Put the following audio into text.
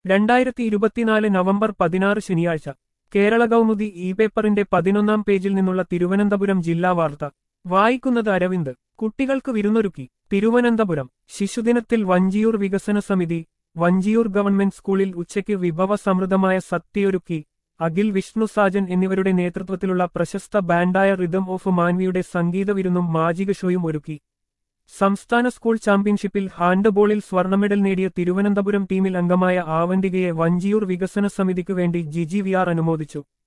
രണ്ടായിരത്തി ഇരുപത്തിനാല് നവംബർ പതിനാറ് ശനിയാഴ്ച കേരള കൗമുദി ഇ പേപ്പറിന്റെ പതിനൊന്നാം പേജിൽ നിന്നുള്ള തിരുവനന്തപുരം ജില്ലാ വാർത്ത വായിക്കുന്നത് അരവിന്ദ് കുട്ടികൾക്ക് വിരുന്നൊരുക്കി തിരുവനന്തപുരം ശിശുദിനത്തിൽ വഞ്ചിയൂർ വികസന സമിതി വഞ്ചിയൂർ ഗവൺമെന്റ് സ്കൂളിൽ ഉച്ചയ്ക്ക് വിഭവസമൃദ്ധമായ സത്യയൊരുക്കി അഖിൽ വിഷ്ണു സാജൻ എന്നിവരുടെ നേതൃത്വത്തിലുള്ള പ്രശസ്ത ബാൻഡായ റിതം ഓഫ് മാൻവിയുടെ സംഗീത വിരുന്നും മാജിക ഷോയും ഒരുക്കി സംസ്ഥാന സ്കൂൾ ചാമ്പ്യൻഷിപ്പിൽ ഹാൻഡ്ബോളിൽ സ്വർണ്ണ മെഡൽ നേടിയ തിരുവനന്തപുരം ടീമിൽ അംഗമായ ആവന്തികയെ വഞ്ചിയൂർ വികസന സമിതിക്കു വേണ്ടി ജിജി വി ആർ അനുമോദിച്ചു